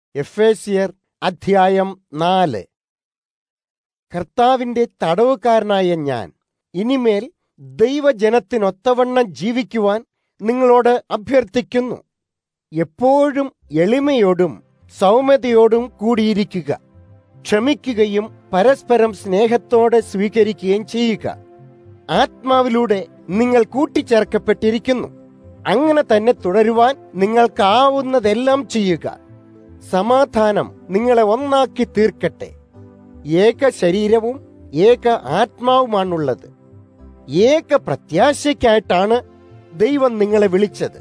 എഫേസിയർ അധ്യായം നാല് കർത്താവിന്റെ തടവുകാരനായ ഞാൻ ഇനിമേൽ ദൈവജനത്തിനൊത്തവണ്ണം ജീവിക്കുവാൻ നിങ്ങളോട് അഭ്യർത്ഥിക്കുന്നു എപ്പോഴും എളിമയോടും സൗമ്യതയോടും കൂടിയിരിക്കുക ക്ഷമിക്കുകയും പരസ്പരം സ്നേഹത്തോടെ സ്വീകരിക്കുകയും ചെയ്യുക ആത്മാവിലൂടെ നിങ്ങൾ കൂട്ടിച്ചേർക്കപ്പെട്ടിരിക്കുന്നു അങ്ങനെ തന്നെ തുടരുവാൻ നിങ്ങൾക്കാവുന്നതെല്ലാം ചെയ്യുക സമാധാനം നിങ്ങളെ ഒന്നാക്കി തീർക്കട്ടെ ഏക ശരീരവും ഏക ആത്മാവുമാണുള്ളത് ഏക പ്രത്യാശയ്ക്കായിട്ടാണ് ദൈവം നിങ്ങളെ വിളിച്ചത്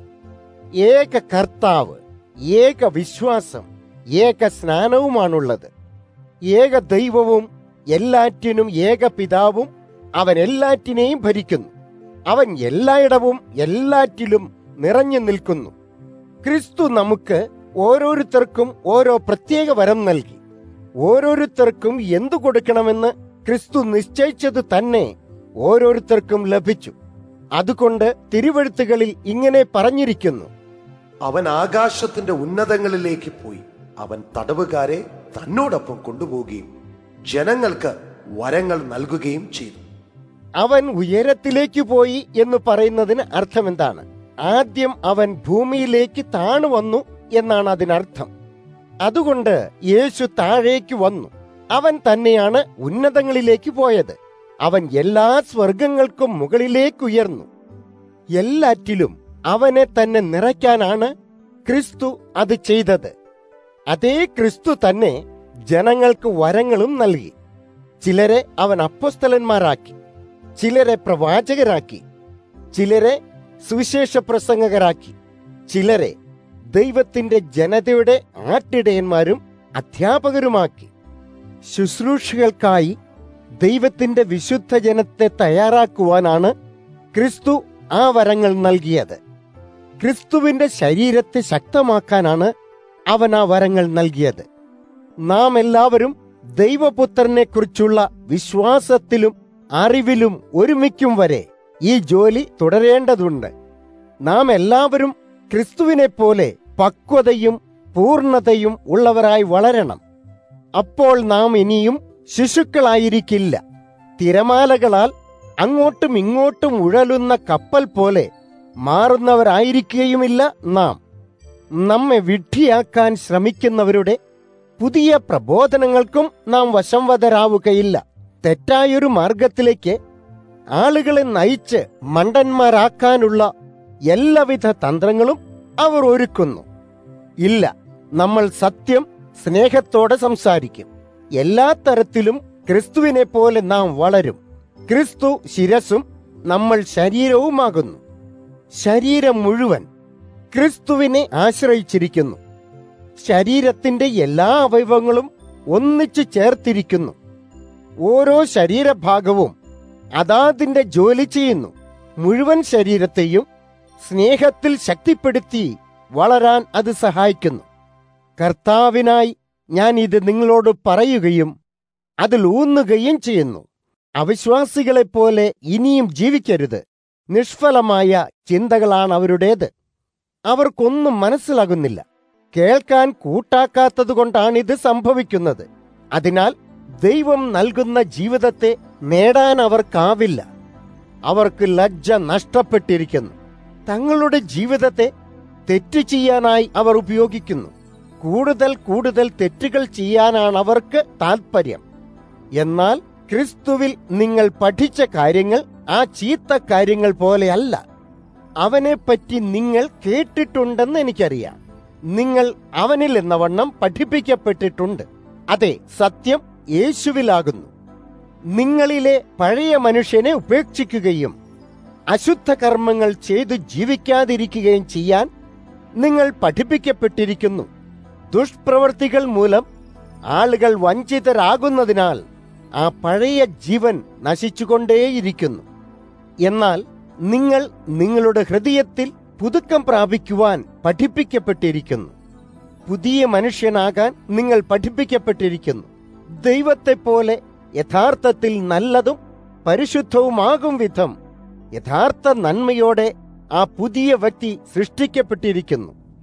ഏക കർത്താവ് ഏക വിശ്വാസം ഏക സ്നാനവുമാണുള്ളത് ഏക ദൈവവും എല്ലാറ്റിനും ഏക പിതാവും അവൻ എല്ലാറ്റിനെയും ഭരിക്കുന്നു അവൻ എല്ലായിടവും എല്ലാറ്റിലും നിറഞ്ഞു നിൽക്കുന്നു ക്രിസ്തു നമുക്ക് ഓരോരുത്തർക്കും ഓരോ പ്രത്യേക വരം നൽകി ഓരോരുത്തർക്കും എന്തു കൊടുക്കണമെന്ന് ക്രിസ്തു നിശ്ചയിച്ചത് തന്നെ ഓരോരുത്തർക്കും ലഭിച്ചു അതുകൊണ്ട് തിരുവഴുത്തുകളിൽ ഇങ്ങനെ പറഞ്ഞിരിക്കുന്നു അവൻ ആകാശത്തിന്റെ ഉന്നതങ്ങളിലേക്ക് പോയി അവൻ തടവുകാരെ തന്നോടൊപ്പം കൊണ്ടുപോവുകയും ജനങ്ങൾക്ക് വരങ്ങൾ നൽകുകയും ചെയ്തു അവൻ ഉയരത്തിലേക്ക് പോയി എന്ന് പറയുന്നതിന് അർത്ഥമെന്താണ് ആദ്യം അവൻ ഭൂമിയിലേക്ക് താണു വന്നു എന്നാണ് അതിനർത്ഥം അതുകൊണ്ട് യേശു താഴേക്ക് വന്നു അവൻ തന്നെയാണ് ഉന്നതങ്ങളിലേക്ക് പോയത് അവൻ എല്ലാ സ്വർഗങ്ങൾക്കും മുകളിലേക്ക് ഉയർന്നു എല്ലാറ്റിലും അവനെ തന്നെ നിറയ്ക്കാനാണ് ക്രിസ്തു അത് ചെയ്തത് അതേ ക്രിസ്തു തന്നെ ജനങ്ങൾക്ക് വരങ്ങളും നൽകി ചിലരെ അവൻ അപ്പസ്തലന്മാരാക്കി ചിലരെ പ്രവാചകരാക്കി ചിലരെ സുവിശേഷ പ്രസംഗകരാക്കി ചിലരെ ദൈവത്തിന്റെ ജനതയുടെ ആട്ടിടയന്മാരും അധ്യാപകരുമാക്കി ശുശ്രൂഷകൾക്കായി ദൈവത്തിന്റെ വിശുദ്ധ ജനത്തെ തയ്യാറാക്കുവാനാണ് ക്രിസ്തു ആ വരങ്ങൾ നൽകിയത് ക്രിസ്തുവിന്റെ ശരീരത്തെ ശക്തമാക്കാനാണ് അവൻ ആ വരങ്ങൾ നൽകിയത് നാം എല്ലാവരും ദൈവപുത്രനെ കുറിച്ചുള്ള വിശ്വാസത്തിലും അറിവിലും ഒരുമിക്കും വരെ ഈ ജോലി തുടരേണ്ടതുണ്ട് നാം എല്ലാവരും ക്രിസ്തുവിനെ പോലെ പക്വതയും പൂർണതയും ഉള്ളവരായി വളരണം അപ്പോൾ നാം ഇനിയും ശിശുക്കളായിരിക്കില്ല തിരമാലകളാൽ അങ്ങോട്ടും ഇങ്ങോട്ടും ഉഴലുന്ന കപ്പൽ പോലെ മാറുന്നവരായിരിക്കുകയുമില്ല നാം നമ്മെ വിഡ്ഢിയാക്കാൻ ശ്രമിക്കുന്നവരുടെ പുതിയ പ്രബോധനങ്ങൾക്കും നാം വശംവദരാവുകയില്ല തെറ്റായൊരു മാർഗത്തിലേക്ക് ആളുകളെ നയിച്ച് മണ്ടന്മാരാക്കാനുള്ള എല്ലാവിധ തന്ത്രങ്ങളും അവർ ഒരുക്കുന്നു ഇല്ല നമ്മൾ സത്യം സ്നേഹത്തോടെ സംസാരിക്കും എല്ലാ തരത്തിലും ക്രിസ്തുവിനെ പോലെ നാം വളരും ക്രിസ്തു ശിരസും നമ്മൾ ശരീരവുമാകുന്നു ശരീരം മുഴുവൻ ക്രിസ്തുവിനെ ആശ്രയിച്ചിരിക്കുന്നു ശരീരത്തിന്റെ എല്ലാ അവയവങ്ങളും ഒന്നിച്ചു ചേർത്തിരിക്കുന്നു ഓരോ ശരീരഭാഗവും അതാതിന്റെ ജോലി ചെയ്യുന്നു മുഴുവൻ ശരീരത്തെയും സ്നേഹത്തിൽ ശക്തിപ്പെടുത്തി വളരാൻ അത് സഹായിക്കുന്നു കർത്താവിനായി ഞാൻ ഇത് നിങ്ങളോട് പറയുകയും അതിൽ ഊന്നുകയും ചെയ്യുന്നു അവിശ്വാസികളെപ്പോലെ ഇനിയും ജീവിക്കരുത് നിഷ്ഫലമായ ചിന്തകളാണ് അവരുടേത് അവർക്കൊന്നും മനസ്സിലാകുന്നില്ല കേൾക്കാൻ കൂട്ടാക്കാത്തതുകൊണ്ടാണ് ഇത് സംഭവിക്കുന്നത് അതിനാൽ ദൈവം നൽകുന്ന ജീവിതത്തെ നേടാൻ അവർക്കാവില്ല അവർക്ക് ലജ്ജ നഷ്ടപ്പെട്ടിരിക്കുന്നു തങ്ങളുടെ ജീവിതത്തെ തെറ്റ് ചെയ്യാനായി അവർ ഉപയോഗിക്കുന്നു കൂടുതൽ കൂടുതൽ തെറ്റുകൾ ചെയ്യാനാണ് അവർക്ക് താൽപ്പര്യം എന്നാൽ ക്രിസ്തുവിൽ നിങ്ങൾ പഠിച്ച കാര്യങ്ങൾ ആ ചീത്ത കാര്യങ്ങൾ പോലെയല്ല അവനെപ്പറ്റി നിങ്ങൾ കേട്ടിട്ടുണ്ടെന്ന് എനിക്കറിയാം നിങ്ങൾ അവനിൽ എന്നവണ്ണം പഠിപ്പിക്കപ്പെട്ടിട്ടുണ്ട് അതെ സത്യം യേശുവിലാകുന്നു നിങ്ങളിലെ പഴയ മനുഷ്യനെ ഉപേക്ഷിക്കുകയും അശുദ്ധ കർമ്മങ്ങൾ ചെയ്തു ജീവിക്കാതിരിക്കുകയും ചെയ്യാൻ നിങ്ങൾ പഠിപ്പിക്കപ്പെട്ടിരിക്കുന്നു ദുഷ്പ്രവർത്തികൾ മൂലം ആളുകൾ വഞ്ചിതരാകുന്നതിനാൽ ആ പഴയ ജീവൻ നശിച്ചുകൊണ്ടേയിരിക്കുന്നു എന്നാൽ നിങ്ങൾ നിങ്ങളുടെ ഹൃദയത്തിൽ പുതുക്കം പ്രാപിക്കുവാൻ പഠിപ്പിക്കപ്പെട്ടിരിക്കുന്നു പുതിയ മനുഷ്യനാകാൻ നിങ്ങൾ പഠിപ്പിക്കപ്പെട്ടിരിക്കുന്നു ദൈവത്തെപ്പോലെ യഥാർത്ഥത്തിൽ നല്ലതും പരിശുദ്ധവുമാകും വിധം യഥാർത്ഥ നന്മയോടെ ആ പുതിയ വ്യക്തി സൃഷ്ടിക്കപ്പെട്ടിരിക്കുന്നു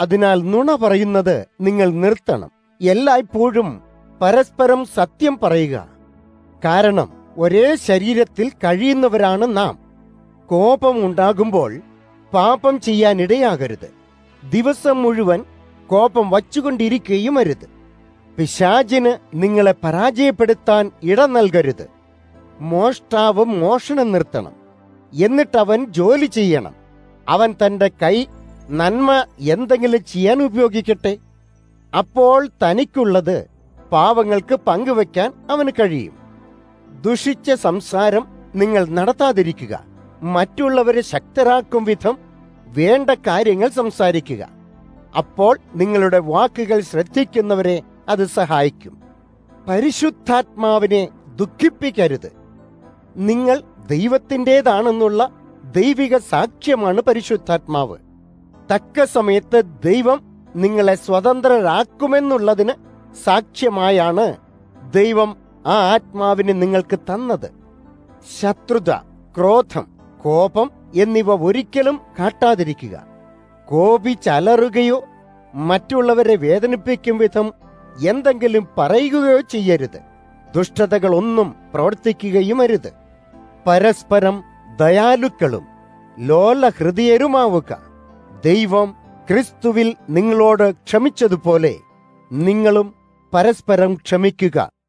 അതിനാൽ നുണ പറയുന്നത് നിങ്ങൾ നിർത്തണം എല്ലായ്പ്പോഴും പരസ്പരം സത്യം പറയുക കാരണം ഒരേ ശരീരത്തിൽ കഴിയുന്നവരാണ് നാം കോപം ഉണ്ടാകുമ്പോൾ പാപം ചെയ്യാൻ ഇടയാകരുത് ദിവസം മുഴുവൻ കോപം വച്ചുകൊണ്ടിരിക്കുകയും അരുത് പിശാചിന് നിങ്ങളെ പരാജയപ്പെടുത്താൻ ഇട നൽകരുത് മോഷ്ടാവ് മോഷണം നിർത്തണം എന്നിട്ടവൻ ജോലി ചെയ്യണം അവൻ തന്റെ കൈ നന്മ എന്തെങ്കിലും ചെയ്യാൻ ഉപയോഗിക്കട്ടെ അപ്പോൾ തനിക്കുള്ളത് പാവങ്ങൾക്ക് പങ്കുവെക്കാൻ അവന് കഴിയും ദുഷിച്ച സംസാരം നിങ്ങൾ നടത്താതിരിക്കുക മറ്റുള്ളവരെ ശക്തരാക്കും വിധം വേണ്ട കാര്യങ്ങൾ സംസാരിക്കുക അപ്പോൾ നിങ്ങളുടെ വാക്കുകൾ ശ്രദ്ധിക്കുന്നവരെ അത് സഹായിക്കും പരിശുദ്ധാത്മാവിനെ ദുഃഖിപ്പിക്കരുത് നിങ്ങൾ ദൈവത്തിൻ്റെതാണെന്നുള്ള ദൈവിക സാക്ഷ്യമാണ് പരിശുദ്ധാത്മാവ് തക്ക സമയത്ത് ദൈവം നിങ്ങളെ സ്വതന്ത്രരാക്കുമെന്നുള്ളതിന് സാക്ഷ്യമായാണ് ദൈവം ആ ആത്മാവിനെ നിങ്ങൾക്ക് തന്നത് ശത്രുത ക്രോധം കോപം എന്നിവ ഒരിക്കലും കാട്ടാതിരിക്കുക കോപിച്ചലറുകയോ മറ്റുള്ളവരെ വേദനിപ്പിക്കും വിധം എന്തെങ്കിലും പറയുകയോ ചെയ്യരുത് ദുഷ്ടതകളൊന്നും പ്രവർത്തിക്കുകയും അരുത് പരസ്പരം ദയാലുക്കളും ലോലഹൃദയരുമാവുക ദൈവം ക്രിസ്തുവിൽ നിങ്ങളോട് ക്ഷമിച്ചതുപോലെ നിങ്ങളും പരസ്പരം ക്ഷമിക്കുക